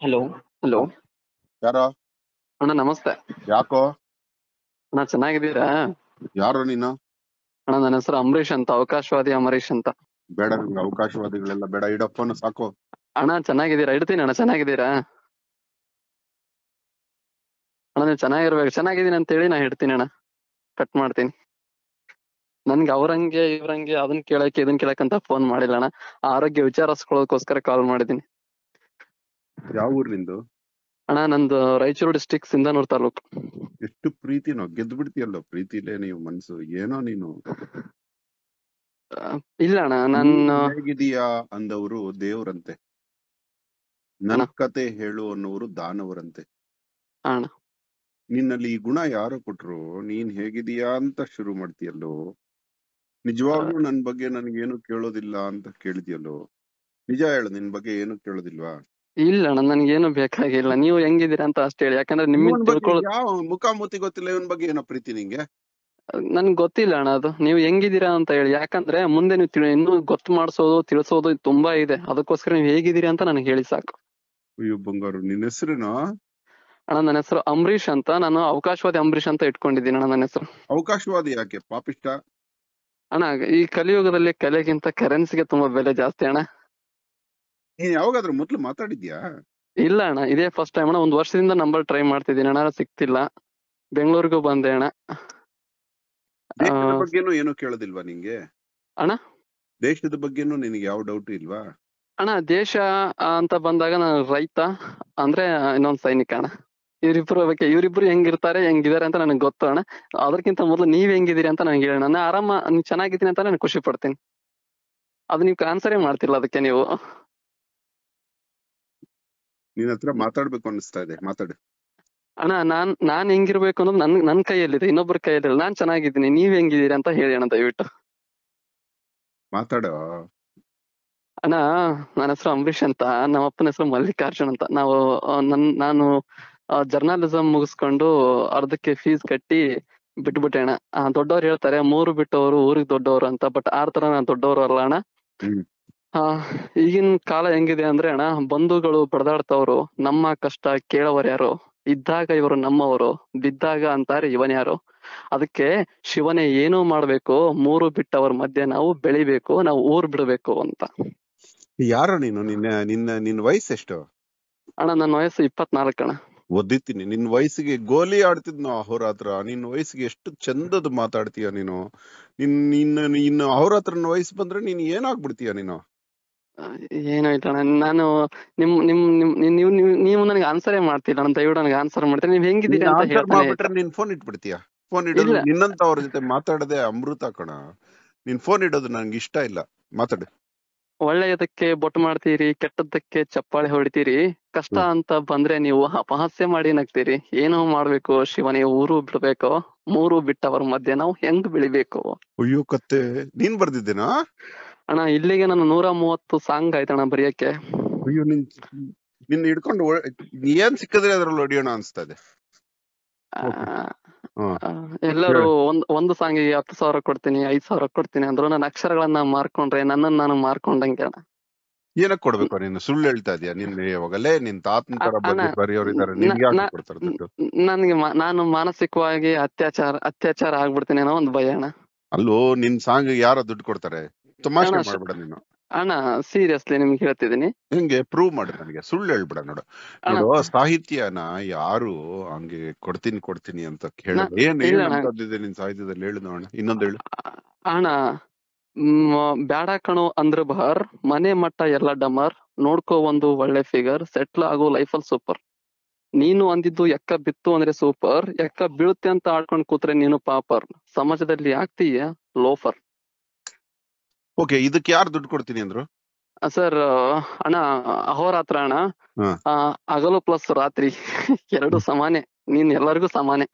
Hello hello ಯಾರೋ ಅಣ್ಣ ನಮಸ್ತೆ ಯಾಕೋ ಅಣ್ಣ ಚೆನ್ನಾಗಿದ್ದೀರಾ ಯಾರೋ ನೀನು ಅಣ್ಣ ನನ್ನ ಹೆಸರು ಅಂಬರೀಶ್ ಅಂತ ಅವಕಾಶವಾದಿ ಅಮರೀಶ್ ಅಂತ ಬೇಡ ನಂಗೆ ಅವಕಾಶವಾದಿಗಳೆಲ್ಲ ಬೇಡ ಇಡಪ್ಪನ ಸಾಕು ಅಣ್ಣ ಚೆನ್ನಾಗಿದ್ದೀರಾ ಇಡ್ತೀನಿ ಅಣ್ಣ ಚೆನ್ನಾಗಿದ್ದೀರಾ ಅಣ್ಣ ನೀವು ಚೆನ್ನಾಗಿರ್ಬೇಕು ಚೆನ್ನಾಗಿದ್ದೀನಿ ಅಂತ ಹೇಳಿ ನಾ ಇಡ್ತೀನಿ ಅಣ್ಣ ಕಟ್ ಮಾಡ್ತೀನಿ ನನ್ಗೆ ಅವ್ರಂಗೆ ಇವ್ರಂಗೆ ಅದನ್ನ ಕೇಳಕ್ಕೆ ಇದನ್ನ ಕೇಳಕ್ಕಂತ ಫೋನ್ ಮಾಡಿಲ್ಲ ಅಣ್ಣ ಆರೋಗ್ಯ ವಿಚಾರಿಸ್ಕೊಳ್ಳೋದಕ್ಕೋಸ್ಕರ ಕಾಲ್ ಮಾಡಿದ್ದೀನಿ ಯಾವ ಊರ್ ನಿಂದು ಅಣ್ಣ ನಂದು ರಾಯಚೂರು ಡಿಸ್ಟಿಕ್ ಸಿಂಧನೂರ್ ತಾಲೂಕು ಎಷ್ಟು ಪ್ರೀತಿನೋ ಗೆದ್ದು ಬಿಡ್ತೀಯಲ್ಲೋ ಪ್ರೀತಿಲೇ ನೀವು ಮನ್ಸು ಏನೋ ನೀನು ಆ, ಇಲ್ಲ ಅಣ್ಣ ನನ್ನ ನೀನ್ ಹೇಗಿದೀಯಾ ಅಂದವರು ದೇವ್ರಂತೆ ನನ್ ಅಣ್ಣ. ಕತೆ ಹೇಳು ಅನ್ನೋರು ದಾನವರಂತೆ ಅಣ್ಣ ನಿನ್ನಲ್ಲಿ ಈ ಗುಣ ಯಾರು ಕೊಟ್ರು ನೀನ್ ಹೇಗಿದೀಯಾ ಅಂತ ಶುರು ಮಾಡ್ತೀಯಲ್ಲೋ ನಿಜವಾಗ್ಲೂ ನನ್ ಬಗ್ಗೆ ನನ್ಗೇನು ಕೇಳೋದಿಲ್ಲ ಅಂತ ಕೇಳಿದ್ಯಲ್ಲೋ ನಿಜ ಹೇಳು ನಿನ್ ಬಗ್ಗೆ ಏನು ಕೇಳೋದಿಲ್ವಾ ಇಲ್ಲ ಅಣ್ಣ ನನ್ಗೇನು ಬೇಕಾಗಿಲ್ಲ ನೀವು ಹೆಂಗಿದ್ದೀರಾ ಅಂತ ಅಷ್ಟೇ ಹೇಳಿ ಯಾಕಂದ್ರೆ ನಿಮ್ಮಿಂದ ಇವನ್ ಬಗ್ಗೆ ತಿಳ್ಕೊಳ್ಳೋ ಯಾವ ಮುಖಾಮುಖಿ ಗೊತ್ತಿಲ್ಲ ಇವನ್ ಬಗ್ಗೆ ಏನೋ ಪ್ರೀತಿ ನಿಂಗೆ ನನ್ಗೆ ಗೊತ್ತಿಲ್ಲ ಅಣ್ಣ ಅದು ನೀವು ಹೆಂಗಿದ್ದೀರಾ ಅಂತ ಹೇಳಿ ಯಾಕಂದ್ರೆ ಮುಂದೆ ನೀವು ತಿಳಿ- ಇನ್ನೂ ಗೊತ್ತು ಮಾಡಿಸೋದು ತಿಳಿಸೋದು ತುಂಬಾ ಇದೆ ಅದಕ್ಕೋಸ್ಕರ ನೀವು ಹೇಗಿದ್ದೀರಾ ಅಂತ ನನಗೆ ಹೇಳಿ ಸಾಕು ಅಯ್ಯೋ ಬಂಗಾರು ನಿನ್ ಹೆಸರೇನೋ ಅಣ್ಣ ನನ್ನ ಹೆಸರು ಅಂಬರೀಶ್ ಅಂತ ನಾನು ಅವಕಾಶವಾದಿ ಅಂಬರೀಶ್ ಅಂತ ಇಟ್ಕೊಂಡಿದ್ದೀನಿ ಅಣ್ಣ ನನ್ನ ಹೆಸರು ಅವಕಾಶವಾದಿ ಯಾಕೆ ಪಾಪಿಷ್ಟ ಅಣ್ಣ ಈ ಕಲಿಯುಗದಲ್ಲಿ ಕಲೆಗಿಂತ ಕರೆನ್ಸಿಗೆ ತುಂಬಾ ಬೆಲೆ ಜಾಸ್ತಿ ಅಣ್ಣ ನೀನ್ ಯಾವಾಗಾದ್ರೂ ಮೊದ್ಲು ಮಾತಾಡಿದ್ಯಾ ಇಲ್ಲ ಅಣ್ಣ ಇದೇ ಫಸ್ಟ್ ಟೈಮ್ ಅಣ್ಣ ಒಂದ್ ವರ್ಷದಿಂದ ನಂಬರ್ ಟ್ರೈ ಮಾಡ್ತಿದ್ದೀನಿ ಅಣ್ಣ ಸಿಕ್ತಿಲ್ಲ ಬೆಂಗಳೂರಿಗೂ ಬಂದೆ ಅಣ್ಣ ದೇಶದ ಆ, ಬಗ್ಗೆನೂ ಏನು ಕೇಳೋದಿಲ್ವಾ ನಿಂಗೆ ಅಣ್ಣ? ದೇಶದ ಬಗ್ಗೆನೂ ನಿನಗೆ ಯಾವ ಡೌಟ್ ಇಲ್ವಾ ಅಣ್ಣ ದೇಶ ಆ, ಅಂತ ಬಂದಾಗ ನಾನು ರೈತ ಅಂದ್ರೆ ಇನ್ನೊಂದ್ ಸೈನಿಕ ಅಣ್ಣ ಇವ್ರಿಬ್ರು ಬಗ್ಗೆ ಇವ್ರಿಬ್ರು ಹೆಂಗಿರ್ತಾರೆ ಹೆಂಗಿದಾರೆ ಅಂತ ನನಗೆ ಗೊತ್ತು ಅಣ್ಣ ಅದಕ್ಕಿಂತ ಮೊದಲು ನೀವ್ ಹೆಂಗಿದ್ದೀರಿ ಅಂತ ನನಗೆ ಹೇಳೋಣ ನಾನು ಆರಾಮ ನೀವ್ ಚೆನ್ನಾಗಿದ್ದೀನಿ ಅಂತ ನಾನು ಖುಷಿ ಪಡ್ತೀನಿ ಅದು ನೀವು ಆನ್ಸರೇ ಮಾಡ್ತಿಲ್ಲ ಅದಕ್ಕೆ ನೀವು ನಿನ್ ಹತ್ರ ಮಾತಾಡ್ಬೇಕು ಅನಿಸ್ತಾ ಇದೆ ಮಾತಾಡು ಅಣ್ಣ ನಾನ್ ನಾನ್ ಹೆಂಗಿರ್ಬೇಕು ಅನ್ನೋದು ನನ್ ನನ್ ಕೈಯಲ್ಲಿದೆ ಇನ್ನೊಬ್ರ ಕೈಯಲ್ಲಿಲ್ಲ ನಾನ್ ಚೆನ್ನಾಗಿದ್ದೀನಿ ನೀವ್ ಹೆಂಗಿದ್ದೀರಿ ಅಂತ ಹೇಳಿ ಅಣ್ಣ ದಯವಿಟ್ಟು ಮಾತಾಡೋ ಅಣ್ಣ ನನ್ನ ಹೆಸರು ಅಂಬರೀಶ್ ಅಂತ ನಮ್ಮ ಅಪ್ಪನ ಹೆಸರು ಮಲ್ಲಿಕಾರ್ಜುನ್ ಅಂತ ನಾವು ಆ, ನನ್ ನಾನು ಜರ್ನಲಿಸಂ ಮುಗಿಸ್ಕೊಂಡು ಅರ್ಧಕ್ಕೆ ಫೀಸ್ ಕಟ್ಟಿ ಬಿಟ್ಬಿಟ್ಟೆ ಅಣ್ಣ ಆ, ದೊಡ್ಡವ್ರು ಹೇಳ್ತಾರೆ ಮೂರು ಬಿಟ್ಟವರು ಊರಿಗೆ ದೊಡ್ಡವರು ಅಂತ ಬಟ್ ಆರ್ ತರ ನಾನು ದೊಡ್ಡವರು ಅಲ್ಲ ಅಣ್ಣ ಹ್ಮ್. ಆ, ಈಗಿನ ಕಾಲ ಹೆಂಗಿದೆ ಅಂದ್ರೆ ಅಣ್ಣ ಬಂಧುಗಳು ಬಡದಾಡ್ತವ್ರು ನಮ್ಮ ಕಷ್ಟ ಕೇಳೋರು ಯಾರು ಇದ್ದಾಗ ಇವರು ನಮ್ಮವರು ಬಿದ್ದಾಗ ಅಂತಾರೆ ಇವನ್ಯಾರು ಅದಕ್ಕೆ ಶಿವನೇ ಏನು ಮಾಡ್ಬೇಕು ಮೂರು ಬಿಟ್ಟವರ ಮಧ್ಯೆ ನಾವು ಬೆಳಿಬೇಕು ನಾವು ಊರ್ ಬಿಡ್ಬೇಕು ಅಂತ ಯಾರೋ ನೀನು ನಿನ್ನ ನಿನ್ನ ನಿನ್ ವಯಸ್ಸು ಎಷ್ಟು ಅಣ್ಣ ನನ್ನ ವಯಸ್ಸು ಇಪ್ಪತ್ನಾಲ್ಕು ಅಣ್ಣ ಒದ್ದಿತೀನಿ ನಿನ್ ವಯಸ್ಸಿಗೆ ಗೋಲಿ ಆಡ್ತಿದ್ನೋ ಅಹೋರಾತ್ರ ನಿನ್ ವಯಸ್ಸಿಗೆ ಎಷ್ಟು ಚಂದದ್ ಮಾತಾಡ್ತೀಯ ನೀನು ನಿನ್ ನಿನ್ನ ಇನ್ನು ಅಹೋರಾತ್ರನ ವಯಸ್ಸು ಬಂದ್ರೆ ನೀನ್ ಏನಾಗ್ಬಿಡ್ತೀಯ ನೀನು ಆ, ಏನೂ ಇಲ್ಲ ಅಣ್ಣ ನಾನು ನಿಮ್ ನಿಮ್ ನಿಮ್ ನೀವ್- ನೀವು ನೀವು ನೀವು ನನಗೆ ಆನ್ಸರೇ ಮಾಡ್ತಿಲ್ಲ ಅಣ್ಣ ದಯವಿಟ್ಟು ನನಗೆ ಆನ್ಸರ್ ಮಾಡ್ತೀನಿ ನೀವ್ ಹೆಂಗಿದ್ದೀರಿ ನೀನ್ ಅಂತ answer ಹೇಳ್ತಾನೆ ಮಾಡ್ಬಿಟ್ರೆ ನೀನ್ ಫೋನ್ ಇಟ್ಬಿಡ್ತೀಯ ಫೋನ್ ಇಡೋದು ಇಲ್ಲ. ನಿನ್ನಂತ ಅವ್ರ ಜೊತೆ ಮಾತಾಡದೆ ಅಮೃತ ಕಣ ನೀನ್ ಫೋನ್ ಇಡೋದು ನಂಗೆ ಇಷ್ಟ ಇಲ್ಲ ಮಾತಾಡು ಒಳ್ಳೆಯದಕ್ಕೆ ಬೊಟ್ಟು ಮಾಡ್ತೀರಿ ಕೆಟ್ಟದ್ದಕ್ಕೆ ಚಪ್ಪಾಳೆ ಹೊಡಿತೀರಿ ಕಷ್ಟ ಹ್ಮ್. ಅಂತ ಬಂದ್ರೆ ನೀವು ಅಪಹಾಸ್ಯ ಮಾಡಿ ನಗ್ತೀರಿ ಏನೋ ಮಾಡ್ಬೇಕು ಶಿವನೇ ಊರು ಬಿಡ್ಬೇಕು ಮೂರು ಬಿಟ್ಟವರ ಮಧ್ಯೆ ನಾವು ಹೆಂಗ್ ಬೆಳಿಬೇಕು ಅಯ್ಯೋ ಕತ್ತೆ ನೀನ್ ಬರ್ದಿದ್ದೇನಾ ಅಣ್ಣ ಇಲ್ಲಿಗೆ ನಾನು ನೂರ ಮೂವತ್ತು ಸಾಂಗ್ ಆಯ್ತಣ್ಣ ಬರೆಯಕ್ಕೆ ಅಯ್ಯೋ ನಿನ್ ನಿನ್ ಹಿಡ್ಕೊಂಡು ಒ- ಏನ್ ಸಿಕ್ಕಿದ್ರೆ ಅದ್ರಲ್ಲಿ ಹೊಡಿಯೋಣ ಅನ್ಸ್ತಾ ಇದೆ ಆ, ಹಾ. ಆ, ಎಲ್ಲರೂ ಒಂದ್ ಒಂದು ಸಾಂಗಿಗೆ ಹತ್ತು ಸಾವಿರ ಕೊಡ್ತೀನಿ ಐದ್ ಸಾವಿರ ಕೊಡ್ತೀನಿ ಅಂದ್ರು ನನ್ನ ಅಕ್ಷರಗಳನ್ನ ಮಾರ್ಕೊಂಡ್ರೆ ನನ್ನನ್ನ ನಾನು ಮಾರ್ಕೊಂಡಂಗೆ ಅಣ್ಣ ಏನಕ್ ಕೊಡ್ಬೇಕು ನೀನು ಸುಳ್ಳು ಹೇಳ್ತಾ ಇದೀಯ ನಿನ್ ಯಾವಾಗಲೇ ನಿನ್ ತಾತನ ತರ ಅಣ್ಣ, ಬಂದು ಬರೆಯೋರು ಇದಾರೆ ನ- ನಿನ್ಗೆ ಯಾಕೆ ನ- ಕೊಡ್ತಾರೆ ದುಡ್ಡು ನನ್ಗೆ ಮ- ನಾನು ಮಾನಸಿಕವಾಗಿ ಅತ್ಯಾಚಾರ ಅತ್ಯಾಚಾರ ಆಗ್ಬಿಡ್ತೀನಿ ಅನ್ನೋ ಒಂದು ಭಯ ಅಣ್ಣ ಅಲ್ಲೋ ನಿನ್ ಸಾಂಗ್ ಯಾರೋ ದುಡ್ಡು ಕೊಡ್ತಾರೆ ತಮಾಷೆ ಅಣ್ಣ, ಶ- ಮಾಡ್ಬೇಡ ನೀನು ಅಣ್ಣ ಸೀರಿಯಸ್ಲಿ ನಿಮ್ಗೆ ಹೇಳ್ತಿದ್ದೀನಿ ಹೆಂಗೆ ಪ್ರೂವ್ ಮಾಡು ನನಗೆ ಸುಳ್ಳು ಹೇಳ್ಬೇಡ ನೋಡು ಅಣ್ಣ. ನೋಡು ಸಾಹಿತ್ಯನ ಯಾರು ಹಂಗೆ ಕೊಡ್ತೀನಿ ಕೊಡ್ತೀನಿ ಅಂತ ಹೇಳ ಏನ್ ಇಲ್ಲ ಏನ್ ಅಣ್ಣ. ಅಂತದ್ದಿದೆ ನಿನ್ ಸಾಹಿತ್ಯದಲ್ಲಿ ಹೇಳು ನೋಡೋಣ ಇನ್ನೊಂದ್ ಹೇಳು ಅಣ್ಣ ಮ್, ಬ್ಯಾಡ ಕಣೋ ಅಂದ್ರ ಬಹರ್ ಮನೆ ಮಟ್ಟ ಎಲ್ಲ ಡಮರ್ ನೋಡ್ಕೋ ಒಂದು ಒಳ್ಳೆ ಫಿಗರ್ ಸೆಟ್ಲ್ ಆಗೋ ಲೈಫಲ್ ಸೂಪರ್ ನೀನು ಅಂದಿದ್ದು ಎಕ್ಕ ಬಿತ್ತು ಅಂದ್ರೆ ಸೂಪರ್ ಎಕ್ಕ ಬೀಳುತ್ತೆ ಅಂತ ಆಡ್ಕೊಂಡ್ ಕೂತ್ರೆ ನೀನು ಪಾಪರ್ ಸಮಾಜದಲ್ಲಿ ಆಗ್ತೀಯ ಲೋಫರ್ ಓಕೆ ಇದಕ್ಕೆ ಯಾರು ದುಡ್ಡು ಕೊಡ್ತೀನಿ ಅಂದ್ರು ಸರ್ ಅಣ್ಣ ಅಹೋರಾತ್ರ ಅಣ್ಣ ಹಾ. ಆ, ಹಗಲು ಪ್ಲಸ್ ರಾತ್ರಿ ಎರಡು ಸಮಾನೆ ನೀನ್ ಎಲ್ಲರಿಗೂ ಸಮಾನೆ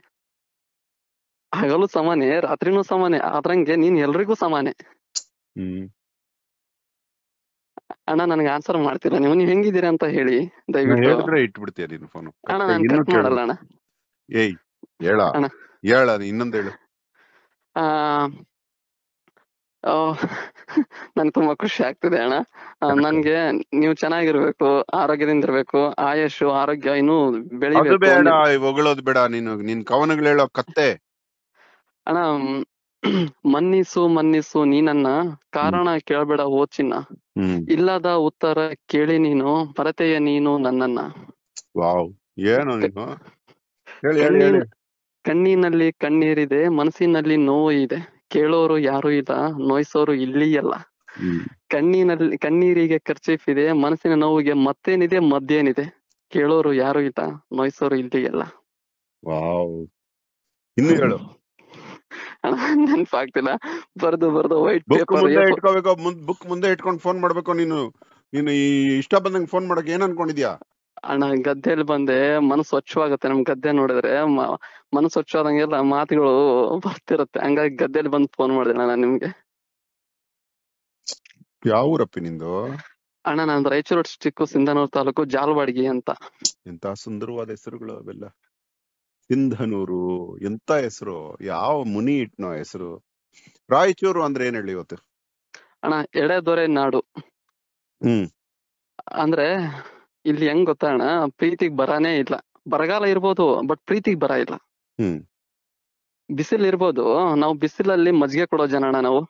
ಹಗಲು ಸಮಾನೆ ರಾತ್ರಿನೂ ಸಮಾನೆ ಆದ್ರಂಗೆ ನೀನ್ ಎಲ್ರಿಗೂ ಸಮಾನೆ ಹ್ಮ್ ಅಣ್ಣ ನನಗೆ ಆನ್ಸರ್ ಮಾಡ್ತೀರಾ ನೀವು ನೀವ್ ಹೆಂಗಿದ್ದೀರಾ ಅಂತ ಹೇಳಿ ನಾನ್ ದಯವಿಟ್ಟು ಹೇಳಿದ್ರೆ ಇಟ್ಬಿಡ್ತೀಯ ನೀನು ಫೋನ್ ಅಣ್ಣ ನಾನು ಇನ್ನು ಕಟ್ ಮಾಡಲ್ಲ ಅಣ್ಣ ಏಯ್ ಹೇಳ ಅಣ್ಣ. ಹೇಳ ಇನ್ನೊಂದ್ ಹೇಳು ಆ ಆ, ನನ್ಗೆ ತುಂಬಾ ಖುಷಿ ಆಗ್ತಿದೆ ಅಣ್ಣ ಆ, ನನ್ಗೆ ನೀವು ಚೆನ್ನಾಗಿರ್ಬೇಕು ಆರೋಗ್ಯದಿಂದ ಇರ್ಬೇಕು ಆಯುಷು ಆರೋಗ್ಯ ಇನ್ನೂ ಅದು ಬೆಳಿಬೇಕು ಬೇಡ ಹೊಗಳೋದು ಬೇಡ ನೀನು ನಿನ್ ಕವನಗಳು ಹೇಳೋ ಕತ್ತೆ ಅಣ್ಣ ಮ್, ಮನ್ನಿಸು ಮನ್ನಿಸು ನೀನನ್ನ ಕಾರಣ ಕೇಳಬೇಡ ಓ ಚಿನ್ನ ಹ್ಮ್ ಇಲ್ಲದ ಉತ್ತರ ಕೇಳಿ ನೀನು ಭರತೆಯ ನೀನು ನನ್ನನ್ನ ವಾವ್ ಏನು ನೀನು ಹೇಳಿ ಹೇಳಿ ಹೇಳಿ ಕಣ್ಣಿನಲ್ಲಿ ಕಣ್ಣೀರಿದೆ ಮನಸ್ಸಿನಲ್ಲಿ ನೋವು ಇದೆ ಕೇಳೋರು ಯಾರು ಇಲ್ಲ ನೋಯ್ಸೋರು ಇಲ್ಲಿ ಅಲ್ಲ ಹ್ಮ್ ಕಣ್ಣಿನಲ್ಲಿ ಕಣ್ಣೀರಿಗೆ ಖರ್ಚೀಫ್ ಇದೆ ಮನಸ್ಸಿನ ನೋವಿಗೆ ಮತ್ತೇನಿದೆ ಮದ್ದೇನಿದೆ ಕೇಳೋರು ಯಾರು ಇಲ್ಲ ನೋಯ್ಸೋರು ಇಲ್ಲಿ ಅಲ್ಲ ವಾವ್ ಇನ್ನು ಹೇಳು ಅಣ್ಣ, ನೆನ್ಪಾಗ್ತಿಲ್ಲ ಬರ್ದು ಬರ್ದು ವೈಟ್ ಬುಕ್ ಪೇಪರ್ ಮುಂದೆ ಇಟ್ಕೋಬೇಕು ಬುಕ್ ಮುಂದೆ ಇಟ್ಕೊಂಡು ಫೋನ್ ಮಾಡ್ಬೇಕು ನೀನು ನೀನು ಈ ಇಷ್ಟ ಬಂದಂಗೆ ಫೋನ್ ಮಾಡಕ್ ಏನ್ ಅನ್ಕೊಂಡಿದ್ಯಾ ಅಣ್ಣ ಗದ್ದೆಯಲ್ಲಿ ಬಂದೆ ಮನಸ್ಸು ಸ್ವಚ್ಛವಾಗುತ್ತೆ ನಮ್ ಗದ್ದೆ ನೋಡಿದ್ರೆ ಮ- ಮನಸ್ಸು ಸ್ವಚ್ಛವಾದಂಗೆಲ್ಲ ಮಾತುಗಳು ಬರ್ತಿರುತ್ತೆ ಹಂಗಾಗಿ ಗದ್ದೆಯಲ್ಲಿ ಬಂದು ಫೋನ್ ಮಾಡಿದೆ ಅಣ್ಣ ನಿಮ್ಗೆ ಯಾವ ಊರಪ್ಪಿ ನಿಂದು ಅಣ್ಣ ನಾನು ರಾಯಚೂರು ಡಿಸ್ಟಿಕ್ ಸಿಂಧನೂರು ತಾಲೂಕು ಜಾಲವಾಡಿಗೆ ಅಂತ ಎಂತ ಸುಂದರವಾದ ಹೆಸರುಗಳು ಅವೆಲ್ಲ ಸಿಂಧನೂರು ಎಂತ ಹೆಸರು ಯಾವ ಮುನಿ ಇಟ್ನೋ ಹೆಸರು ರಾಯಚೂರು ಅಂದ್ರೆ ಏನ್ ಹೇಳಿ ಇವತ್ತು ಅಣ್ಣ ಎಡೆದೊರೆ ನಾಡು ಹ್ಮ್ ಅಂದ್ರೆ ಇಲ್ಲಿ ಹೆಂಗ್ ಗೊತ್ತಾ ಅಣ್ಣ ಪ್ರೀತಿಗ್ ಬರಾನೇ ಇಲ್ಲ ಬರಗಾಲ ಇರ್ಬೋದು ಬಟ್ ಪ್ರೀತಿಗ್ ಬರ ಇಲ್ಲ ಹ್ಮ್ ಬಿಸಿಲ್ ಇರ್ಬೋದು ನಾವು ಬಿಸಿಲಲ್ಲಿ ಮಜ್ಜಿಗೆ ಕೊಡೋ ಜನ ಅಣ್ಣ ನಾವು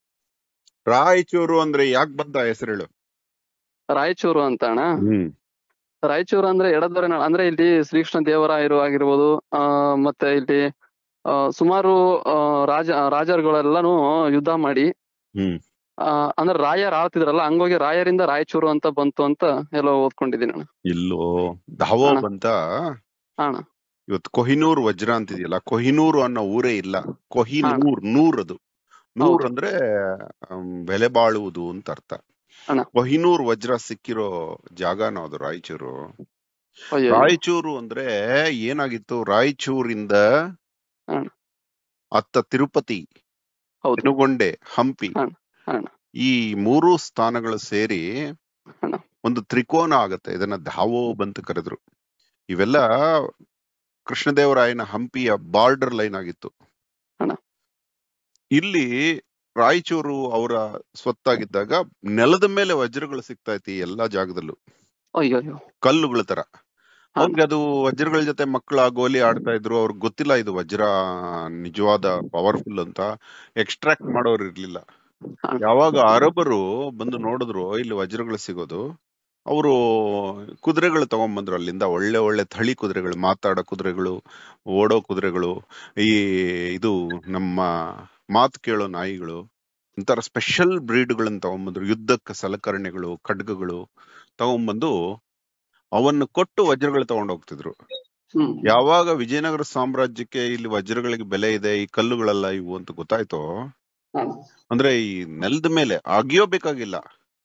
ರಾಯಚೂರು ಅಂದ್ರೆ ಯಾಕೆ ಬಂತ ಹೆಸರು ಹೇಳು ರಾಯಚೂರು ಅಂತ ಅಣ್ಣ ಹ್ಮ್ ರಾಯಚೂರು ಅಂದ್ರೆ ಎಡದೊರೆ ನಾಡು ಅಂದ್ರೆ ಇಲ್ಲಿ ಶ್ರೀಕೃಷ್ಣ ದೇವರಾಯರು ಆಗಿರ್ಬೋದು ಆ ಮತ್ತೆ ಇಲ್ಲಿ ಆ, ಸುಮಾರು ಆ, ರಾಜ ರಾಜರುಗಳೆಲ್ಲಾನು ಯುದ್ಧ ಮಾಡಿ ಹ್ಮ್ ಆ ಅಂದ್ರೆ ರಾಯರ್ ಆಳ್ತಿದ್ರಲ್ಲ ಹಂಗೋಗಿ ರಾಯರಿಂದ ರಾಯಚೂರು ಅಂತ ಬಂತು ಅಂತ ಎಲ್ಲೋ ಓದ್ಕೊಂಡಿದ್ದೀನಿ ಅಣ್ಣ ಇಲ್ಲೋ ಧಾವೋ ಅಣ್ಣ. ಬಂತ ಅಣ್ಣ ಇವತ್ತು ಕೊಹಿನೂರ್ ವಜ್ರ ಅಂತಿದೆಯಲ್ಲ ಕೊಹಿನೂರು ಅನ್ನೋ ಊರೇ ಇಲ್ಲ ಕೊಹಿನೂರ್ ನೂರ್ ಅದು ನೂರ್ ಹೌದು. ಅಂದ್ರೆ ಆಮ್, ಬೆಲೆ ಬಾಳುವುದು ಅಂತ ಅರ್ಥ ಅಣ್ಣ. ಕೊಹಿನೂರ್ ವಜ್ರ ಸಿಕ್ಕಿರೋ ಜಾಗನೋ ಅದು ರಾಯಚೂರು ಅಯ್ಯೋ ರಾಯಚೂರು ಅಂದ್ರೆ ಏನಾಗಿತ್ತು ರಾಯಚೂರಿಂದ ಅಣ್ಣ. ಅತ್ತ ತಿರುಪತಿ ಹೌದು ಪೆನುಗೊಂಡೆ ಹಂಪಿ ಅಣ್ಣ, ಅಣ್ಣ. ಈ ಮೂರು ಸ್ಥಾನಗಳು ಸೇರಿ ಅಣ್ಣ. ಒಂದು ತ್ರಿಕೋನ ಆಗತ್ತೆ ಇದನ್ನ ಧಾವೋ ಬಂತ ಕರೆದ್ರು ಇವೆಲ್ಲ ಕೃಷ್ಣದೇವರಾಯನ ಹಂಪಿಯ ಬಾರ್ಡರ್ ಲೈನ್ ಆಗಿತ್ತು ಅಣ್ಣ. ಇಲ್ಲಿ ರಾಯಚೂರು ಅವರ ಸ್ವತ್ತಾಗಿದ್ದಾಗ ನೆಲದ ಮೇಲೆ ವಜ್ರಗಳು ಸಿಗ್ತಾ ಇತ್ತು ಈ ಎಲ್ಲಾ ಜಾಗದಲ್ಲೂ ಅಯ್ಯೋ ಅಯ್ಯೋ ಕಲ್ಲುಗಳ ತರ ಅಣ್ಣ. ಅವ್ರಿಗೆ ಅದು ವಜ್ರಗಳ ಜೊತೆ ಮಕ್ಕಳ ಗೋಲಿ ಆಡ್ತಾ ಇದ್ರು ಅವ್ರಿಗೆ ಗೊತ್ತಿಲ್ಲ ಇದು ವಜ್ರ ನಿಜವಾದ ಪವರ್ಫುಲ್ ಅಂತ ಎಕ್ಸ್ಟ್ರಾಕ್ಟ್ ಮಾಡೋರು ಇರ್ಲಿಲ್ಲ ಅಣ್ಣ. ಯಾವಾಗ ಅರಬರು ಬಂದು ನೋಡಿದ್ರು ಇಲ್ಲಿ ವಜ್ರಗಳು ಸಿಗೋದು ಅವರು ಕುದುರೆಗಳು ತಗೊಂಡ್ಬಂದ್ರು ಅಲ್ಲಿಂದ ಒಳ್ಳೆ ಒಳ್ಳೆ ಥಳಿ ಕುದುರೆಗಳು ಮಾತಾಡೋ ಕುದುರೆಗಳು ಓಡೋ ಕುದುರೆಗಳು ಈ ಇದು ನಮ್ಮ ಮಾತು ಕೇಳೋ ನಾಯಿಗಳು ಒಂಥರ ಸ್ಪೆಷಲ್ ಬ್ರೀಡ್ಗಳನ್ನ ತಗೊಂಡ್ಬಂದ್ರು ಯುದ್ಧಕ್ಕೆ ಸಲಕರಣೆಗಳು ಖಡ್ಗಗಳು ತಗೊಂಡ್ಬಂದು ಅವನ್ನು ಕೊಟ್ಟು ವಜ್ರಗಳು ತಗೊಂಡ್ ಹೋಗ್ತಿದ್ರು ಹ್ಮ್ ಯಾವಾಗ ವಿಜಯನಗರ ಸಾಮ್ರಾಜ್ಯಕ್ಕೆ ಇಲ್ಲಿ ವಜ್ರಗಳಿಗೆ ಬೆಲೆ ಇದೆ ಈ ಕಲ್ಲುಗಳೆಲ್ಲ ಇವು ಅಂತ ಗೊತ್ತಾಯ್ತೋ ಅಣ್ಣ. ಅಂದ್ರೆ ಈ ನೆಲದ ಮೇಲೆ ಅಗಿಯೋಬೇಕಾಗಿಲ್ಲ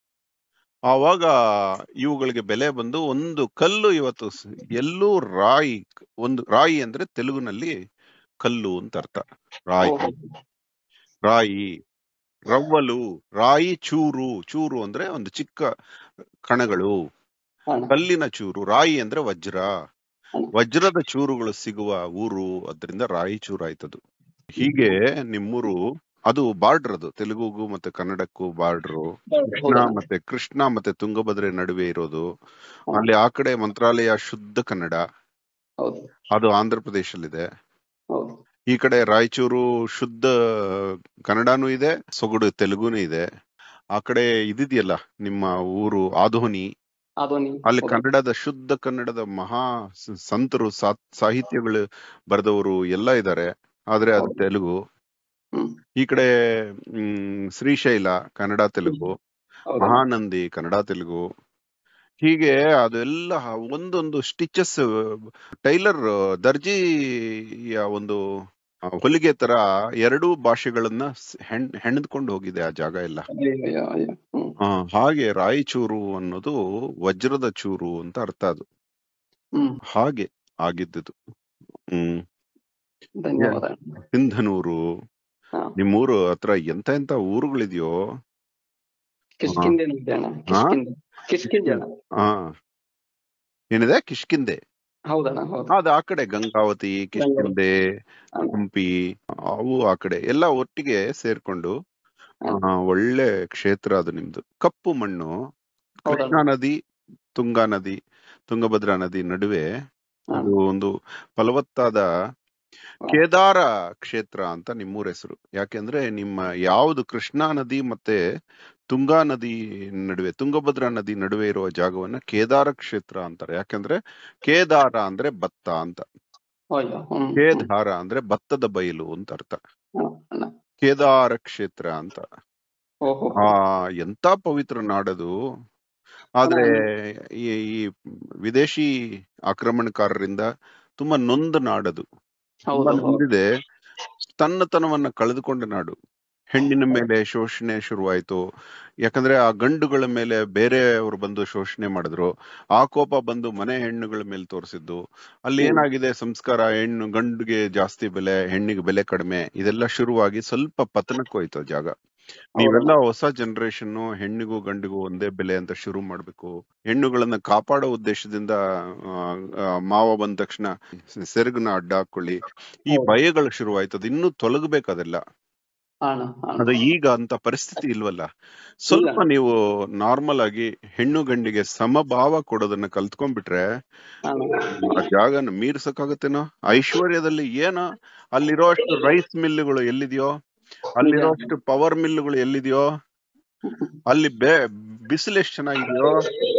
ಆವಾಗ ಇವುಗಳಿಗೆ ಬೆಲೆ ಬಂದು ಒಂದು ಕಲ್ಲು ಇವತ್ತು ಸ್- ಎಲ್ಲೂ ರಾಯಿ ಒಂದು ರಾಯಿ ಅಂದ್ರೆ ತೆಲುಗಿನಲ್ಲಿ ಕಲ್ಲು ಅಂತ ಅರ್ಥ ರಾಯಿ ಓಹೋ. ರಾಯಿ ರವ್ವಲು ರಾಯಿ ಚೂರು ಚೂರು ಅಂದ್ರೆ ಒಂದು ಚಿಕ್ಕ ಕಣಗಳು ಅಣ್ಣ. ಕಲ್ಲಿನ ಚೂರು ರಾಯಿ ಅಂದ್ರೆ ವಜ್ರ ಹ್ಮ್. ವಜ್ರದ ಚೂರುಗಳು ಸಿಗುವ ಊರು ಅದರಿಂದ ರಾಯಿಚೂರು ಆಯ್ತದು ಹೀಗೆ ನಿಮ್ಮೂರು ಅದು ಬಾರ್ಡರ್ ಅದು ತೆಲುಗುಗೂ ಮತ್ತೆ ಕನ್ನಡಕ್ಕೂ ಬಾರ್ಡ್ರು ಕೃಷ್ಣ ಹೌದಾ? ಮತ್ತೆ ಕೃಷ್ಣ ಮತ್ತೆ ತುಂಗಭದ್ರೆ ನಡುವೆ ಇರೋದು ಹಾ. ಅಲ್ಲಿ ಆ ಕಡೆ ಮಂತ್ರಾಲಯ ಶುದ್ಧ ಕನ್ನಡ ಹೌದು ಅದು ಆಂಧ್ರ ಪ್ರದೇಶಲ್ಲಿದೆ ಹೌದು ಈ ಕಡೆ ರಾಯಚೂರು ಶುದ್ಧ ಕನ್ನಡನೂ ಇದೆ ಸೊಗಡು ತೆಲುಗುನೂ ಇದೆ ಆ ಕಡೆ ಇದಿದೆಯಲ್ಲ ನಿಮ್ಮ ಊರು ಆದೋನಿ ಅದೊಂದು ಅಲ್ಲಿ ಹೌದಾ? ಕನ್ನಡದ ಶುದ್ಧ ಕನ್ನಡದ ಮಹಾ ಸ- ಸಂತರು ಸಾ- ಸಾಹಿತ್ಯಗಳು ಬರೆದವರು ಎಲ್ಲ ಇದ್ದಾರೆ ಆದ್ರೆ ಅದು ಹೌದು. ತೆಲುಗು ಹ್ಮ್ ಈ ಕಡೆ ಹ್ಮ್ ಶ್ರೀಶೈಲ ಕನ್ನಡ ತೆಲುಗು ಹೌದಾ? ಮಹಾನಂದಿ ಕನ್ನಡ ತೆಲುಗು ಹೀಗೆ ಅದೆಲ್ಲ ಒಂದೊಂದು ಸ್ಟಿಚಸ್ ಟೈಲರ್ ದರ್ಜಿಯ ಒಂದು ಆ, ಹೊಲಿಗೆ ತರ ಎರಡೂ ಭಾಷೆಗಳನ್ನ ಸ್- ಹೆಣ್ ಹೆಣೆದ್ಕೊಂಡು ಹೋಗಿದೆ ಆ ಜಾಗ ಎಲ್ಲ ಅಯ್ಯೋ, ಅಯ್ಯೋ, ಅಯ್ಯೋ. ಹ್ಮ್ ಆ, ಹಾಗೆ ರಾಯಚೂರು ಅನ್ನೋದು ವಜ್ರದ ಚೂರು ಅಂತ ಅರ್ಥ ಅದು ಹ್ಮ್ ಹಾಗೆ ಆಗಿದ್ದುದು ಹ್ಮ್ ಧನ್ಯವಾದ ಸಿಂಧನೂರು ಹಾ. ನಿಮ್ಮೂರು ಹತ್ರ ಎಂತ ಎಂತ ಊರುಗಳಿದೆಯೋ ಕಿಷ್ಕಿಂದೆ ಇದೆ ಅಣ್ಣ ಕಿಷ್ಕಿಂದೆ ಕಿಷ್ಕಿಂದೆ ಅಣ್ಣ ಆ ಏನಿದೆ ಕಿಷ್ಕಿಂದೆ ಹೌದಣ್ಣ ಹೌದು ಅದು ಆ ಕಡೆ ಗಂಗಾವತಿ ಕಿಷ್ಕಿಂದೆ ಹೌದು. ಹಂಪಿ ಅವು ಆ ಕಡೆ ಎಲ್ಲ ಒಟ್ಟಿಗೆ ಸೇರ್ಕೊಂಡು ಆ, ಒಳ್ಳೆ ಕ್ಷೇತ್ರ ಅದು ನಿಮ್ದು ಕಪ್ಪು ಮಣ್ಣು ಹೌದಣ್ಣ. ಕೃಷ್ಣಾ ನದಿ ತುಂಗಾ ನದಿ ತುಂಗಭದ್ರಾ ನದಿ ನಡುವೆ ಹಾ. ಅದು ಒಂದು ಫಲವತ್ತಾದ ಕೇದಾರ ಕ್ಷೇತ್ರ ಅಂತ ನಿಮ್ಮೂರ ಹೆಸರು ಯಾಕೆಂದ್ರೆ ನಿಮ್ಮ ಯಾವುದು ಕೃಷ್ಣಾ ನದಿ ಮತ್ತೆ ತುಂಗಾ ನದಿ ನಡುವೆ ತುಂಗಭದ್ರಾ ನದಿ ನಡುವೆ ಇರುವ ಜಾಗವನ್ನ ಕೇದಾರ ಕ್ಷೇತ್ರ ಅಂತಾರೆ ಯಾಕೆಂದ್ರೆ ಕೇದಾರ ಅಂದ್ರೆ ಭತ್ತ ಅಂತ ಅಯ್ಯೋ ಹ್ಮ್ ಹ್ಮ್. ಕೇದಾರ ಅಂದ್ರೆ ಭತ್ತದ ಬಯಲು ಅಂತ ಅರ್ಥ ಹಾ, ಅಣ್ಣ ಕೇದಾರ ಕ್ಷೇತ್ರ ಅಂತ ಓಹೋ ಆ ಎಂತ ಪವಿತ್ರ ನಾಡದು ಆದ್ರೆ ಈ ಈ ವಿದೇಶಿ ಆಕ್ರಮಣಕಾರರಿಂದ ತುಂಬಾ ನೊಂದ ನಾಡದು ತುಂಬಾ ಹೌದು ಹೌದು ನೊಂದಿದೆ ತನ್ನತನವನ್ನ ಕಳೆದುಕೊಂಡ ನಾಡು ಹೆಣ್ಣಿನ ಮೇಲೆ ಶೋಷಣೆ ಶುರುವಾಯ್ತು ಯಾಕಂದ್ರೆ ಆ ಗಂಡುಗಳ ಮೇಲೆ ಬೇರೆಯವರು ಬಂದು ಶೋಷಣೆ ಮಾಡಿದ್ರು ಆ ಕೋಪ ಬಂದು ಮನೆ ಹೆಣ್ಣುಗಳ ಮೇಲೆ ತೋರಿಸಿದ್ದು ಅಲ್ಲಿ ಹ್ಮ್. ಏನಾಗಿದೆ ಸಂಸ್ಕಾರ ಹೆಣ್ಣು ಗಂಡಿಗೆ ಜಾಸ್ತಿ ಬೆಲೆ ಹೆಣ್ಣಿಗೆ ಬೆಲೆ ಕಡಿಮೆ ಇದೆಲ್ಲ ಶುರುವಾಗಿ ಸ್ವಲ್ಪ ಪತನಕ್ಕೆ ಹೋಯ್ತು ಆ ಜಾಗ ನೀವೆಲ್ಲ ಹೊಸ ಜನರೇಷನ್ ಹೆಣ್ಣಿಗೂ ಗಂಡಿಗೂ ಒಂದೇ ಬೆಲೆ ಅಂತ ಶುರು ಮಾಡ್ಬೇಕು ಹೆಣ್ಣುಗಳನ್ನ ಕಾಪಾಡೋ ಉದ್ದೇಶದಿಂದ ಆ, ಆ, ಮಾವ ಬಂದ ತಕ್ಷಣ ಸೆರಗನ್ನ ಅಡ್ಡ ಹಾಕೊಳ್ಳಿ ಈ ಹೌದು. ಭಯಗಳು ಶುರುವಾಯ್ತು ಅದು ಇನ್ನೂ ತೊಲಗಬೇಕು ಅದೆಲ್ಲ ಅಣ್ಣ ಅಣ್ಣ ಅದು ಈಗ ಅಂತ ಪರಿಸ್ಥಿತಿ ಇಲ್ವಲ್ಲ ಸ್ವಲ್ಪ ನೀವು ನಾರ್ಮಲ್ ಆಗಿ ಹೆಣ್ಣು ಗಂಡಿಗೆ ಸಮಭಾವ ಕೊಡೋದನ್ನ ಕಲ್ತ್ಕೊಂಡ್ಬಿಟ್ರೆ ಅಣ್ಣ ಆ ಜಾಗನ ಮೀರ್ಸಕ್ಕಾಗತ್ತೇನೋ ಐಶ್ವರ್ಯದಲ್ಲಿ ಏನೋ ಅಲ್ಲಿರೋ ಅಷ್ಟು ರೈಸ್ ಮಿಲ್ಗಳು ಎಲ್ಲಿದೆಯೋ ಅಲ್ಲಿರೋ ಅಷ್ಟು ಪವರ್ ಮಿಲ್ಗಳು ಎಲ್ಲಿದೆಯೋ ಅಲ್ಲಿ ಬೇ ಬಿಸಿಲು ಎಷ್ಟ್ ಚೆನ್ನಾಗಿದೆಯೋ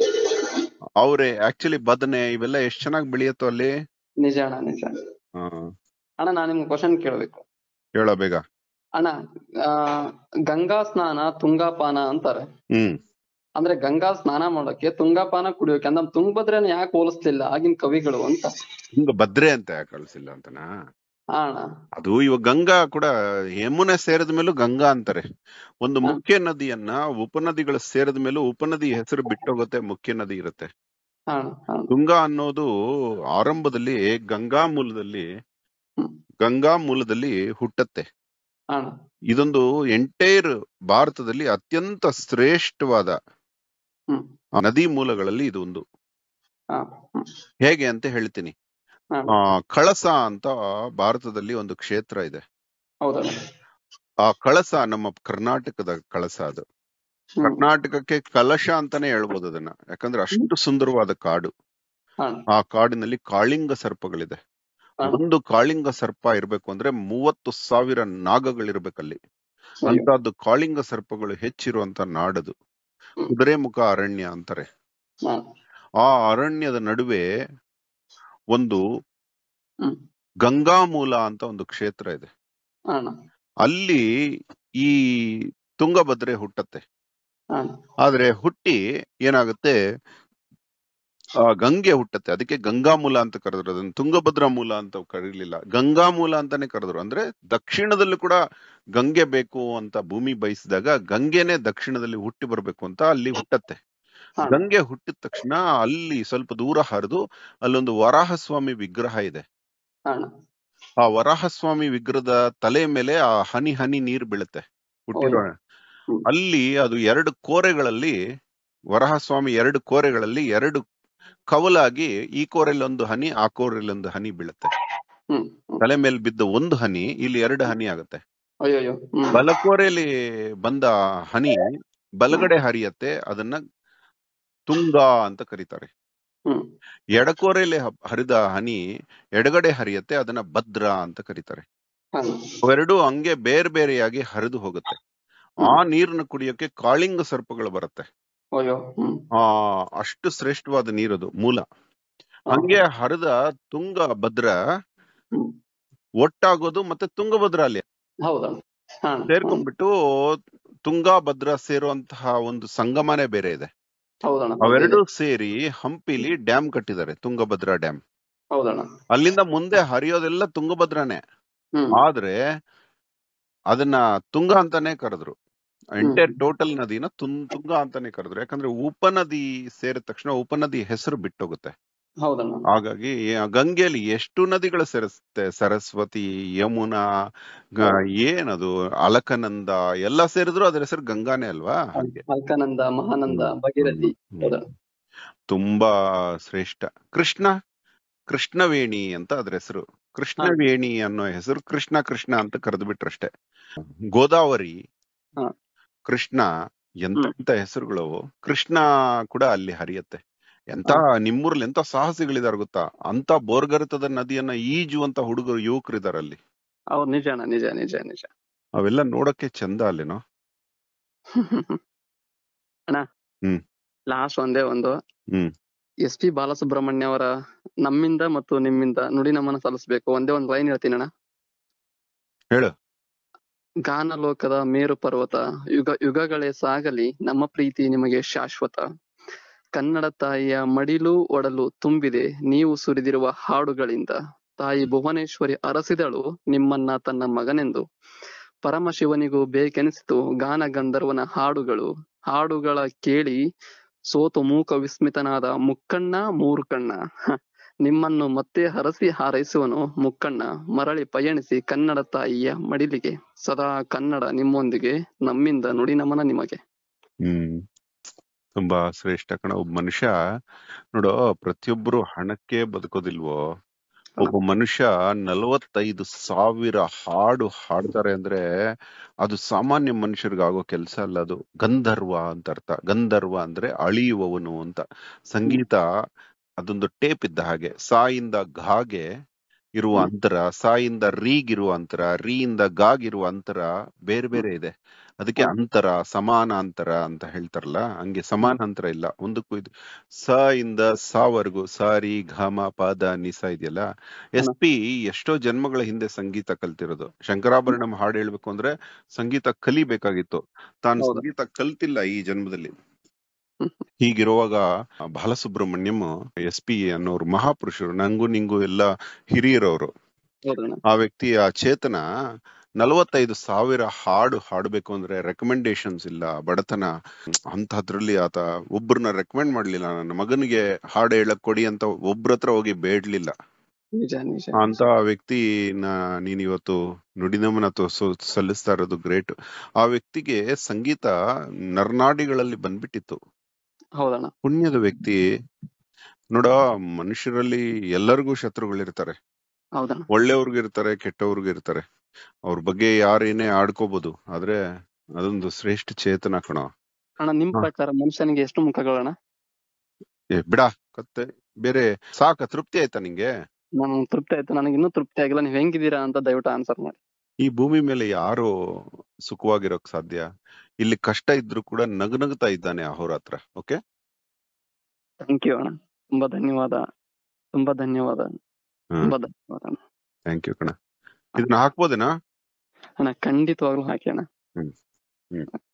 ಅವ್ರೆ ಆಕ್ಚುಲಿ ಬದನೆ ಇವೆಲ್ಲ ಎಷ್ಟ್ ಚೆನ್ನಾಗಿ ಬೆಳೆಯತ್ತೋ ಅಲ್ಲಿ ನಿಜ ಅಣ್ಣ ನಿಜ ಹಾ ಅಣ್ಣ ನಾನು ನಿಮ್ಗೆ ಕ್ವಶನ್ ಕೇಳ್ಬೇಕು ಹೇಳೋ ಬೇಗ ಅಣ್ಣ ಆ, ಗಂಗಾ ಸ್ನಾನ ತುಂಗಾಪಾನ ಅಂತಾರೆ ಹ್ಮ್ ಅಂದ್ರೆ ಗಂಗಾ ಸ್ನಾನ ಮಾಡೋಕೆ ತುಂಗಾಪಾನ ಕುಡಿಯೋಕೆ ಅಂದ್ರೆ ತುಂಗಭದ್ರನ ಯಾಕೆ ಹೋಲಿಸ್ಲಿಲ್ಲ ಆಗಿನ ಕವಿಗಳು ಅಂತ ಹಿಂಗ ಭದ್ರೆ ಅಂತ ಯಾಕೆ ಕಳ್ಸಿಲ್ಲ ಅಂತನಾ ಹಾ ಅಣ್ಣ ಅದು ಇವಾಗ ಗಂಗಾ ಕೂಡ ಯಮುನೆ ಸೇರಿದ ಮೇಲೂ ಗಂಗಾ ಅಂತಾರೆ ಒಂದು ಹಾ. ಮುಖ್ಯ ನದಿಯನ್ನ ಉಪನದಿಗಳು ಸೇರಿದ ಮೇಲೂ ಉಪನದಿ ಹೆಸರು ಬಿಟ್ಟೋಗುತ್ತೆ ಮುಖ್ಯ ನದಿ ಇರುತ್ತೆ ಹಾ ಅಣ್ಣ ಹಾ ಅಣ್ಣ. ತುಂಗಾ ಅನ್ನೋದು ಆರಂಭದಲ್ಲಿ ಗಂಗಾ ಮೂಲದಲ್ಲಿ ಹ್ಮ್. ಗಂಗಾ ಮೂಲದಲ್ಲಿ ಹುಟ್ಟತ್ತೆ ಹಾ ಅಣ್ಣ ಇದೊಂದು ಎಂಟೈರ್ ಭಾರತದಲ್ಲಿ ಅತ್ಯಂತ ಶ್ರೇಷ್ಠವಾದ ಹ್ಮ್. ಆ ನದಿ ಮೂಲಗಳಲ್ಲಿ ಇದು ಒಂದು ಹಾ ಹ್ಮ್. ಹೇಗೆ ಅಂತ ಹೇಳ್ತೀನಿ ಹಾ. ಆ ಕಳಸ ಅಂತ ಭಾರತದಲ್ಲಿ ಒಂದು ಕ್ಷೇತ್ರ ಇದೆ ಹೌದಣ್ಣ ಆ ಕಳಸ ನಮ್ಮ ಕರ್ನಾಟಕದ ಕಳಸ ಅದು ಹ್ಮ್. ಕರ್ನಾಟಕಕ್ಕೆ ಕಲಶ ಅಂತಾನೆ ಹೇಳ್ಬೋದು ಅದನ್ನ ಯಾಕಂದ್ರೆ ಅಷ್ಟು ಸುಂದರವಾದ ಕಾಡು ಹಾ ಅಣ್ಣ. ಆ ಕಾಡಿನಲ್ಲಿ ಕಾಳಿಂಗ ಸರ್ಪಗಳಿದೆ ಹಾ. ಒಂದು ಕಾಳಿಂಗ ಸರ್ಪ ಇರ್ಬೇಕು ಅಂದ್ರೆ ಮೂವತ್ತು ಸಾವಿರ ನಾಗಗಳಿರ್ಬೇಕಲ್ಲಿ ಅಯ್ಯೋ. ಅಂತದ್ದು ಕಾಳಿಂಗ ಸರ್ಪಗಳು ಹೆಚ್ಚಿರುವಂತ ನಾಡದು ಹ್ಮ್. ಕುದುರೆಮುಖ ಅರಣ್ಯ ಅಂತಾರೆ ಹಾ. ಆ ಅರಣ್ಯದ ನಡುವೆ ಒಂದು ಹ್ಮ್. ಗಂಗಾಮೂಲ ಅಂತ ಒಂದು ಕ್ಷೇತ್ರ ಇದೆ ಹಾ ಅಣ್ಣ. ಅಲ್ಲಿ ಈ ತುಂಗಭದ್ರೆ ಹುಟ್ಟತ್ತೆ ಹಾ ಅಣ್ಣ. ಆದ್ರೆ ಹುಟ್ಟಿ ಏನಾಗುತ್ತೆ ಆ ಗಂಗೆ ಹುಟ್ಟತ್ತೆ ಅದಕ್ಕೆ ಗಂಗಾ ಮೂಲ ಅಂತ ಕರೆದ್ರು ಅದನ್ನ ತುಂಗಭದ್ರಾ ಮೂಲ ಅಂತ ಕರೀಲಿಲ್ಲ ಗಂಗಾ ಮೂಲ ಅಂತಾನೆ ಕರೆದ್ರು ಅಂದ್ರೆ ದಕ್ಷಿಣದಲ್ಲೂ ಕೂಡ ಗಂಗೆ ಬೇಕು ಅಂತ ಭೂಮಿ ಬಯಸಿದಾಗ ಗಂಗೆನೆ ದಕ್ಷಿಣದಲ್ಲಿ ಹುಟ್ಟಿ ಬರ್ಬೇಕು ಅಂತ ಅಲ್ಲಿ ಹುಟ್ಟತ್ತೆ ಹಾ ಅಣ್ಣ. ಗಂಗೆ ಹುಟ್ಟಿದ ತಕ್ಷಣ ಅಲ್ಲಿ ಸ್ವಲ್ಪ ದೂರ ಹರಿದು ಅಲ್ಲೊಂದು ವರಾಹಸ್ವಾಮಿ ವಿಗ್ರಹ ಇದೆ ಹಾ ಅಣ್ಣ. ಆ ವರಾಹಸ್ವಾಮಿ ವಿಗ್ರಹದ ತಲೆ ಮೇಲೆ ಆ ಹನಿ ಹನಿ ನೀರು ಬೀಳುತ್ತೆ ಹುಟ್ಟಿರೋ ಹ್ಮ್. ಅಲ್ಲಿ ಅದು ಎರಡು ಕೋರೆಗಳಲ್ಲಿ ವರಾಹಸ್ವಾಮಿ ಎರಡು ಕೋರೆಗಳಲ್ಲಿ ಎರಡು ಕವಲಾಗಿ ಈ ಕೋರೆಯಲ್ಲಿ ಒಂದು ಹನಿ ಆ ಕೋರೆಯಲ್ಲಿ ಒಂದು ಹನಿ ಬೀಳುತ್ತೆ ಹ್ಮ್ ಹ್ಮ್. ತಲೆ ಮೇಲೆ ಬಿದ್ದ ಒಂದು ಹನಿ ಇಲ್ಲಿ ಎರಡು ಹನಿ ಆಗುತ್ತೆ ಅಯ್ಯಯ್ಯೋ ಹ್ಮ್. ಬಲಕೋರೆಯಲ್ಲಿ ಬಂದ ಹನಿ ಬಲಗಡೆ ಹರಿಯತ್ತೆ ಅದನ್ನ ತುಂಗ ಅಂತ ಕರೀತಾರೆ ಹ್ಮ್. ಎಡಕೋರೆಯಲ್ಲಿ ಹ- ಹರಿದ ಹನಿ ಎಡಗಡೆ ಹರಿಯತ್ತೆ ಅದನ್ನ ಭದ್ರ ಅಂತ ಕರೀತಾರೆ ಹಾ ಅಣ್ಣ. ಅವೆರಡು ಹಂಗೆ ಬೇರೆ ಬೇರೆಯಾಗಿ ಹರಿದು ಹೋಗುತ್ತೆ ಆ ನೀರನ್ನ ಕುಡಿಯೋಕೆ ಕಾಳಿಂಗ ಸರ್ಪಗಳು ಬರುತ್ತೆ ಅಯ್ಯೋ ಹ್ಮ್. ಆ ಅಷ್ಟು ಶ್ರೇಷ್ಠವಾದ ನೀರದು ಮೂಲ ಹಂಗೆ ಹರಿದ ತುಂಗ ಭದ್ರ ಹ್ಮ್. ಒಟ್ಟಾಗೋದು ಮತ್ತೆ ತುಂಗಭದ್ರ ಅಲ್ಲಿ ಹೌದಣ್ಣ ಹಾ ಅಣ್ಣ. ಸೇರ್ಕೊಂಡ್ಬಿಟ್ಟು ತುಂಗಾ ಭದ್ರ ಸೇರುವಂತಹ ಒಂದು ಸಂಗಮನೇ ಬೇರೆ ಇದೆ ಹೌದಣ್ಣ ಅವೆರಡು ಸೇರಿ ಹಂಪಿಲಿ ಡ್ಯಾಮ್ ಕಟ್ಟಿದ್ದಾರೆ ತುಂಗಭದ್ರಾ ಡ್ಯಾಮ್ ಹೌದಣ್ಣ ಅಲ್ಲಿಂದ ಮುಂದೆ ಹರಿಯೋದೆಲ್ಲ ತುಂಗಭದ್ರಾನೇ ಹ್ಮ್ ಆದ್ರೆ ಅದನ್ನ ತುಂಗ ಅಂತಾನೆ ಕರೆದ್ರು ಎಂಟೈರ್ ಟೋಟಲ್ ನದಿನ ತುಂ- ತುಂಗ ಅಂತಾನೆ ಕರೆದ್ರು ಯಾಕಂದ್ರೆ ಉಪನದಿ ಸೇರಿದ ತಕ್ಷಣ ಉಪನದಿ ಹೆಸರು ಬಿಟ್ಟೋಗುತ್ತೆ ಹೌದಣ್ಣ ಹಾಗಾಗಿ ಆ ಗಂಗೆಯಲ್ಲಿ ಎಷ್ಟು ನದಿಗಳು ಸೇರಿಸುತ್ತೆ ಸರಸ್ವತಿ ಯಮುನಾ ಗ- ಏನದು ಅಲಕನಂದ ಎಲ್ಲ ಸೇರಿದ್ರು ಅದ್ರ ಹೆಸರು ಗಂಗಾನೇ ಅಲ್ವಾ ಹಾಗೆ ಅಲ್ಕಾನಂದ ಮಹಾನಂದ ಭಗೀರಥಿ ಹ್ಮ್. ಹೌದಣ್ಣ ತುಂಬಾ ಶ್ರೇಷ್ಠ ಕೃಷ್ಣ ಕೃಷ್ಣವೇಣಿ ಅಂತ ಅದ್ರ ಹೆಸರು ಕೃಷ್ಣವೇಣಿ ಅನ್ನೋ ಹೆಸರು ಕೃಷ್ಣ ಕೃಷ್ಣ ಅಂತ ಕರೆದು ಬಿಟ್ರಷ್ಟೇ ಗೋದಾವರಿ ಹಾ. ಕೃಷ್ಣ ಎಂತ ಹ್ಮ್. ಎಂತ ಹೆಸರುಗಳು ಕೃಷ್ಣ ಕೂಡ ಅಲ್ಲಿ ಹರಿಯತ್ತೆ ಎಂತ ಹಾ. ನಿಮ್ಮೂರಲ್ಲಿ ಎಂತ ಸಾಹಸಿಗಳಿದಾರೆ ಗೊತ್ತಾ ಅಂತ ಬೋರ್ಗರೆತದ ನದಿಯನ್ನ ಈಜುವಂತ ಹುಡುಗರು ಯುವಕರಿದಾರೆ ಅಲ್ಲಿ ಹೌದು ನಿಜ ಅಣ್ಣ ನಿಜ ನಿಜ ನಿಜ ಅವೆಲ್ಲ ನೋಡಕ್ಕೆ ಚಂದ ಅಲ್ಲೇನೋ ಅಣ್ಣ ಹ್ಮ್. ಲಾಸ್ಟ್ ಒಂದೇ ಒಂದು ಹ್ಮ್. ಎಸ್ ಪಿ ಬಾಲಸುಬ್ರಹ್ಮಣ್ಯ ಅವರ ನಮ್ಮಿಂದ ಮತ್ತು ನಿಮ್ಮಿಂದ ನುಡಿ ನಮನ ಸಲ್ಲಿಸಬೇಕು ಒಂದೇ ಒಂದು ಲೈನ್ ಹೇಳ್ತೀನಿ ಅಣ್ಣ ಹೇಳು. ಗಾನ ಲೋಕದ ಮೇರು ಪರ್ವತ ಯುಗ ಯುಗಗಳೇ ಸಾಗಲಿ ನಮ್ಮ ಪ್ರೀತಿ ನಿಮಗೆ ಶಾಶ್ವತ ಕನ್ನಡ ತಾಯಿಯ ಮಡಿಲು ಒಡಲು ತುಂಬಿದೆ ನೀವು ಸುರಿದಿರುವ ಹಾಡುಗಳಿಂದ ತಾಯಿ ಭುವನೇಶ್ವರಿ ಅರಸಿದಳು ನಿಮ್ಮನ್ನ ತನ್ನ ಮಗನೆಂದು ಪರಮಶಿವನಿಗೂ ಬೇಕೆನಿಸಿತು ಗಾನ ಗಂಧರ್ವನ ಹಾಡುಗಳು ಹಾಡುಗಳ ಕೇಳಿ ಸೋತು ಮೂಕ ವಿಸ್ಮಿತನಾದ ಮುಕ್ಕಣ್ಣ ಮೂರ್ಕಣ್ಣ ಹ, ನಿಮ್ಮನ್ನು ಮತ್ತೆ ಹರಸಿ ಹಾರೈಸುವನು ಮುಕ್ಕಣ್ಣ ಮರಳಿ ಪಯಣಿಸಿ ಕನ್ನಡ ತಾಯಿಯ ಮಡಿಲಿಗೆ ಸದಾ ಕನ್ನಡ ನಿಮ್ಮೊಂದಿಗೆ ನಮ್ಮಿಂದ ನುಡಿ ನಮನ ನಿಮಗೆ ಹ್ಮ್ ತುಂಬಾ ಶ್ರೇಷ್ಠ ಕಣ ಒಬ್ಬ ಮನುಷ್ಯ ನೋಡು ಪ್ರತಿಯೊಬ್ರು ಹಣಕ್ಕೆ ಬದುಕೋದಿಲ್ವೋ ಒಬ್ಬ ಮನುಷ್ಯ ನಲವತ್ತೈದು ಸಾವಿರ ಹಾಡು ಹಾಡ್ತಾರೆ ಅಂದ್ರೆ ಅದು ಸಾಮಾನ್ಯ ಮನುಷ್ಯರಿಗೆ ಆಗೋ ಕೆಲಸ ಅಲ್ಲ ಅದು ಗಂಧರ್ವ ಅಂತ ಅರ್ಥ ಗಂಧರ್ವ ಅಂದ್ರೆ ಅಳಿಯುವವನು ಅಂತ ಸಂಗೀತ ಅದೊಂದು ಟೇಪ್ ಇದ್ದ ಹಾಗೆ ಸಾಯಿಂದ ಘಾಗೆ ಇರುವ ಹ್ಮ್. ಅಂತರ ಸಾಯಿಂದ ರೀಗಿರುವ ಅಂತರ ರೀಯಿಂದ ಗಾಗಿರುವ ಅಂತರ ಬೇರೆ ಬೇರೆ ಇದೆ ಅದಕ್ಕೆ ಹಾ. ಅಂತರ ಸಮಾನಾಂತರ ಅಂತ ಹೇಳ್ತಾರಲ್ಲ ಹಂಗೆ ಸಮಾನಾಂತರ ಇಲ್ಲ ಒಂದಕ್ಕೂ ಇದು ಸ ಇಂದ ಸಾವರೆಗೂ ಸಾರಿ ಘಮ ಪದ ನಿಸ ಇದೆಯಲ್ಲ ಎಸ್ ಪಿ ಎಷ್ಟೋ ಜನ್ಮಗಳ ಹಿಂದೆ ಸಂಗೀತ ಕಲ್ತಿರೋದು ಶಂಕರಾಭರಣಂ ಹಾಡು ಹೇಳ್ಬೇಕು ಅಂದ್ರೆ ಸಂಗೀತ ಕಲಿಬೇಕಾಗಿತ್ತು ತಾನು ಹೌದು. ಸಂಗೀತ ಕಲ್ತಿಲ್ಲ ಈ ಜನ್ಮದಲ್ಲಿ ಹ್ಮ್. ಹೀಗಿರುವಾಗ ಬಾಲಸುಬ್ರಹ್ಮಣ್ಯಂ ಎಸ್ ಪಿ ಅನ್ನೋರು ಮಹಾಪುರುಷರು ನಂಗೂ ನಿಂಗೂ ಎಲ್ಲ ಹಿರಿಯರವರು ಹೌದಣ್ಣ ಆ ವ್ಯಕ್ತಿ ಆ ಚೇತನ ನಲವತ್ತೈದು ಸಾವಿರ ಹಾಡು ಹಾಡ್ಬೇಕು ಅಂದ್ರೆ ರೆಕಮೆಂಡೇಶನ್ಸ್ ಇಲ್ಲ ಬಡತನ ಅಂತದ್ರಲ್ಲಿ ಆತ ಒಬ್ರನ್ನ ರೆಕಮೆಂಡ್ ಮಾಡ್ಲಿಲ್ಲ ನನ್ನ ಮಗನಿಗೆ ಹಾಡು ಹೇಳಕ್ ಕೊಡಿ ಅಂತ ಒಬ್ರ ಹತ್ರ ಹೋಗಿ ಬೇಡ್ಲಿಲ್ಲ ನಿಜ ನಿಜ ಅಂತ ವ್ಯಕ್ತಿನ ನೀನ್ ಇವತ್ತು ನುಡಿನಮನ ತೋರ್ಸೋ- ಸಲ್ಲಿಸ್ತಾ ಇರೋದು ಗ್ರೇಟ್ ಆ ವ್ಯಕ್ತಿಗೆ ಸಂಗೀತ ನರ್ನಾಡಿಗಳಲ್ಲಿ ಬಂದ್ಬಿಟ್ಟಿತ್ತು ಹೌದಣ್ಣ ಪುಣ್ಯದ ವ್ಯಕ್ತಿ ನೋಡ ಮನುಷ್ಯರಲ್ಲಿ ಎಲ್ಲರಿಗೂ ಶತ್ರುಗಳಿರ್ತಾರೆ ಹೌದಣ್ಣ ಒಳ್ಳೆಯವ್ರಿಗೂ ಇರ್ತಾರೆ ಕೆಟ್ಟವ್ರಿಗೂ ಇರ್ತಾರೆ ಅವ್ರ ಬಗ್ಗೆ ಯಾರೇನೇ ಆಡ್ಕೋಬಹುದು ಆದ್ರೆ ಅದೊಂದು ಶ್ರೇಷ್ಠ ಚೇತನ ಕಣ ಅಣ್ಣ ನಿಮ್ ಹಾ. ಪ್ರಕಾರ ಮನುಷ್ಯನಿಗೆ ಎಷ್ಟು ಮುಖಗಳಣ್ಣ ಏ ಬಿಡ ಕತ್ತೆ ಬೇರೆ ಸಾಕ ತೃಪ್ತಿ ಆಯ್ತಾ ನಿಂಗೆ ನಾನು ತೃಪ್ತಿ ಆಯ್ತು ನನಗೆ ಇನ್ನೂ ತೃಪ್ತಿ ಆಗಿಲ್ಲ ನೀವ್ ಹೆಂಗಿದ್ದೀರಾ ಅಂತ ದಯವಿಟ್ಟು ಆನ್ಸರ್ ಮಾಡಿ ಈ ಭೂಮಿ ಮೇಲೆ ಯಾರು ಸುಖವಾಗಿರೋಕ್ ಸಾಧ್ಯ ಇಲ್ಲಿ ಕಷ್ಟ ಇದ್ರು ಕೂಡ ನಗನಗ್ತಾ ಇದ್ದಾನೆ ಅಹೋರಾತ್ರ ಓಕೆ ಥ್ಯಾಂಕ್ ಯು ಅಣ್ಣ ತುಂಬಾ ಧನ್ಯವಾದ ತುಂಬಾ ಧನ್ಯವಾದ ತುಂಬಾ ಧನ್ಯವಾದ ಅಣ್ಣ. ಥ್ಯಾಂಕ್ ಯು ಕಣ ಇದನ್ನ ಹಾಕ್ಬೋದೇನಾ ಅಣ್ಣ ಖಂಡಿತವಾಗ್ಲೂ ಹಾಕಿ ಅಣ್ಣ ಹ್ಮ್ ಹ್ಮ್